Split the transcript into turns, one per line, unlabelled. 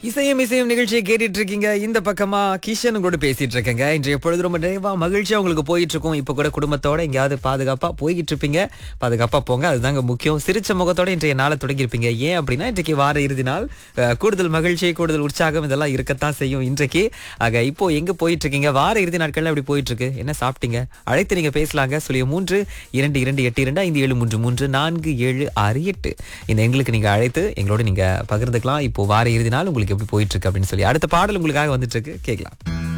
இசையும் இசையும் நிகழ்ச்சியை கேட்டுட்டு இருக்கீங்க இந்த பக்கமா கிஷன் கூட பேசிட்டு இருக்கேங்க இன்றைய பொழுது ரொம்ப நிறைவா மகிழ்ச்சியா உங்களுக்கு போயிட்டு இருக்கும் இப்ப கூட குடும்பத்தோட எங்கேயாவது பாதுகாப்பா போய்கிட்டு இருப்பீங்க பாதுகாப்பா போங்க அதுதாங்க முக்கியம் சிரிச்ச முகத்தோட இன்றைய நாளை தொடங்கி இருப்பீங்க ஏன் அப்படின்னா இன்றைக்கு வார இறுதி நாள் அஹ், கூடுதல் மகிழ்ச்சி கூடுதல் உற்சாகம் இதெல்லாம் இருக்கத்தான் செய்யும் இன்றைக்கு ஆக இப்போ எங்க போயிட்டு இருக்கீங்க வார இறுதி நாட்கள்ல எப்படி போயிட்டு இருக்கு என்ன சாப்பிட்டீங்க அழைத்து நீங்க பேசலாங்க சொல்லிய மூன்று இரண்டு இரண்டு எட்டு இரண்டு ஐந்து ஏழு மூன்று மூன்று நான்கு ஏழு ஆறு எட்டு இந்த எங்களுக்கு நீங்க அழைத்து எங்களோட நீங்க பகிர்ந்துக்கலாம் இப்போ வார இறுதி நாள் உங்களுக்கு எப்படி போயிட்டு இருக்கு அப்படின்னு சொல்லி அடுத்த பாடல் உங்களுக்காக வந்துட்டு இருக்கு கேட்கலாம்